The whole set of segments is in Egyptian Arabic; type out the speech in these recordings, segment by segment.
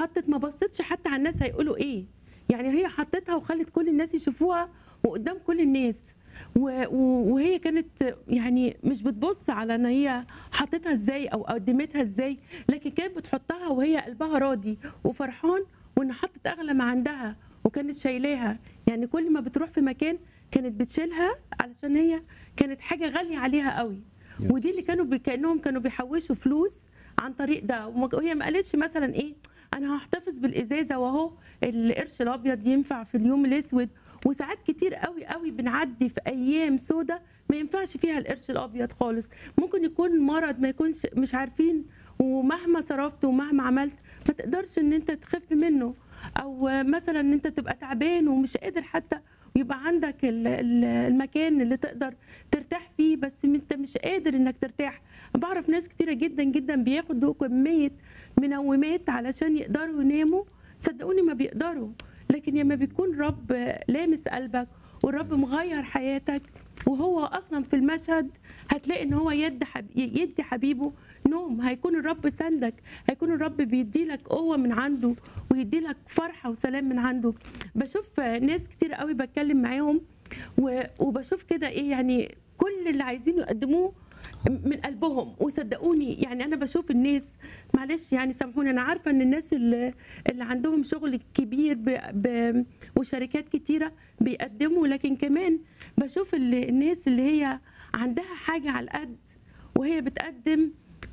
حطت ما بصتش حتى على الناس هيقولوا ايه يعني هي حطتها وخلت كل الناس يشوفوها وقدام كل الناس و- و- وهي كانت يعني مش بتبص على ان هي حطتها ازاي او قدمتها ازاي لكن كانت بتحطها وهي قلبها راضي وفرحان وان حطت اغلى ما عندها وكانت شايلاها يعني كل ما بتروح في مكان كانت بتشيلها علشان هي كانت حاجه غاليه عليها قوي ودي اللي كانوا بي- كانهم كانوا بيحوشوا فلوس عن طريق ده وما- وهي ما قالتش مثلا ايه انا هحتفظ بالازازه واهو القرش الابيض ينفع في اليوم الاسود وساعات كتير قوي قوي بنعدي في ايام سودة ما ينفعش فيها القرش الابيض خالص ممكن يكون مرض ما يكونش مش عارفين ومهما صرفت ومهما عملت ما تقدرش ان انت تخف منه او مثلا ان انت تبقى تعبان ومش قادر حتى يبقى عندك ال- ال- المكان اللي تقدر ترتاح فيه بس انت مش قادر انك ترتاح بعرف ناس كتيرة جدا جدا بياخدوا كمية منومات علشان يقدروا يناموا صدقوني ما بيقدروا لكن لما بيكون رب لامس قلبك والرب مغير حياتك وهو اصلا في المشهد هتلاقي ان هو يد حب... يدي حبيبه نوم هيكون الرب سندك هيكون الرب بيدي لك قوه من عنده ويدي لك فرحه وسلام من عنده بشوف ناس كتير قوي بتكلم معاهم و... وبشوف كده ايه يعني كل اللي عايزين يقدموه من قلبهم وصدقوني يعني انا بشوف الناس معلش يعني سامحوني انا عارفه ان الناس اللي, اللي عندهم شغل كبير ب... ب... وشركات كتيره بيقدموا لكن كمان بشوف ال- الناس اللي هي عندها حاجه على القد وهي بتقدم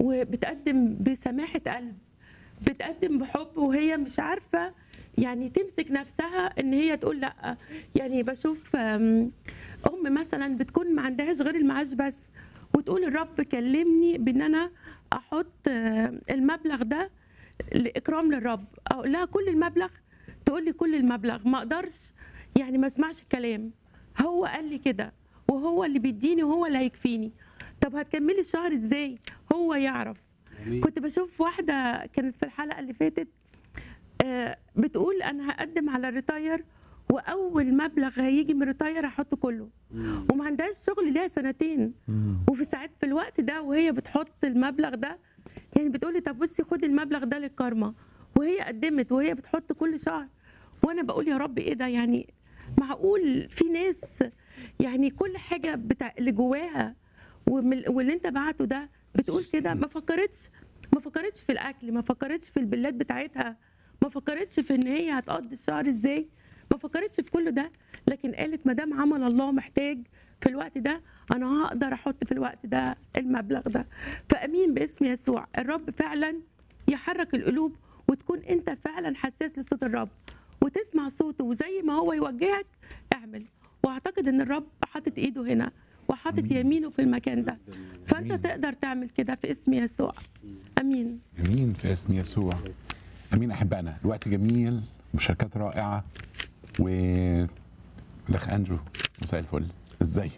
وبتقدم بسماحه قلب بتقدم بحب وهي مش عارفه يعني تمسك نفسها ان هي تقول لا يعني بشوف أم، ام مثلا بتكون ما عندهاش غير المعاش بس وتقول الرب كلمني بان انا احط آه، المبلغ ده لاكرام للرب اقول لها كل المبلغ تقول لي كل المبلغ ما اقدرش يعني ما اسمعش الكلام هو قال لي كده وهو اللي بيديني وهو اللي هيكفيني طب هتكملي الشهر ازاي هو يعرف كنت بشوف واحده كانت في الحلقه اللي فاتت آه، بتقول انا هقدم على الريتاير واول مبلغ هيجي من الريتاير هحطه كله وما عندهاش شغل ليها سنتين وفي ساعات في الوقت ده وهي بتحط المبلغ ده يعني بتقولي طب بصي خدي المبلغ ده للكارما وهي قدمت وهي بتحط كل شهر وانا بقول يا رب ايه ده يعني معقول في ناس يعني كل حاجه بتاع اللي جواها ومن- واللي انت بعته ده بتقول كده ما فكرتش ما فكرتش في الاكل ما فكرتش في البلاد بتاعتها ما فكرتش في ان هي هتقضي الشهر ازاي ما فكرتش في كل ده لكن قالت ما دام عمل الله محتاج في الوقت ده انا هقدر احط في الوقت ده المبلغ ده فامين باسم يسوع الرب فعلا يحرك القلوب وتكون انت فعلا حساس لصوت الرب وتسمع صوته وزي ما هو يوجهك اعمل واعتقد ان الرب حاطط ايده هنا وحاطط يمينه في المكان ده فانت تقدر تعمل كده في اسم يسوع امين امين في اسم يسوع امين احبائنا الوقت جميل مشاركات رائعه و الاخ اندرو مساء الفل ازيك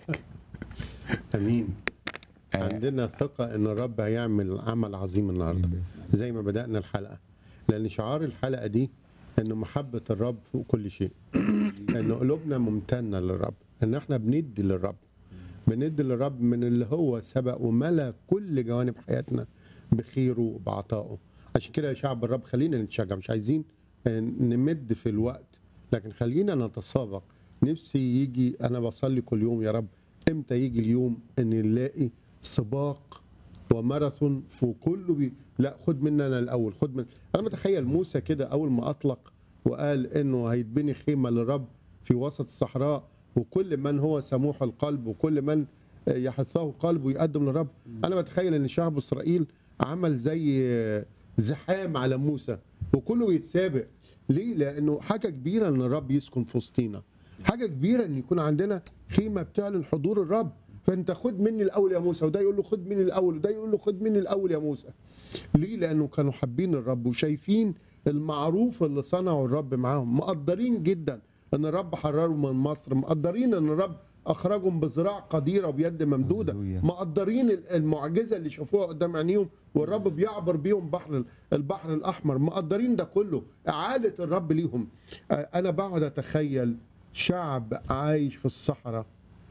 امين آه. عندنا ثقه ان الرب هيعمل عمل عظيم النهارده زي ما بدانا الحلقه لان شعار الحلقه دي ان محبه الرب فوق كل شيء ان قلوبنا ممتنه للرب ان احنا بندي للرب بندي للرب من اللي هو سبق وملا كل جوانب حياتنا بخيره وبعطائه عشان كده يا شعب الرب خلينا نتشجع مش عايزين آه، نمد في الوقت لكن خلينا نتسابق نفسي يجي انا بصلي كل يوم يا رب امتى يجي اليوم ان نلاقي سباق وماراثون وكله بي... لا خد مني انا الاول خد من انا متخيل موسى كده اول ما اطلق وقال انه هيتبني خيمه للرب في وسط الصحراء وكل من هو سموح القلب وكل من يحثه قلبه يقدم للرب انا بتخيل ان شعب اسرائيل عمل زي زحام على موسى وكله بيتسابق ليه لانه حاجه كبيره ان الرب يسكن في وسطينا حاجه كبيره ان يكون عندنا خيمه بتعلن حضور الرب فانت خد مني الاول يا موسى وده يقول له خد مني الاول وده يقول له خد مني الاول يا موسى ليه لانه كانوا حابين الرب وشايفين المعروف اللي صنعه الرب معاهم مقدرين جدا ان الرب حررهم من مصر مقدرين ان الرب اخرجهم بذراع قديره وبيد ممدوده هللويا. مقدرين المعجزه اللي شافوها قدام عينيهم والرب بيعبر بيهم بحر البحر الاحمر مقدرين ده كله اعاده الرب ليهم آه، انا بقعد اتخيل شعب عايش في الصحراء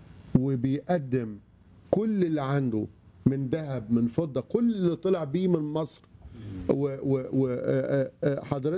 وبيقدم كل اللي عنده من ذهب من فضه كل اللي طلع بيه من مصر وحضرتك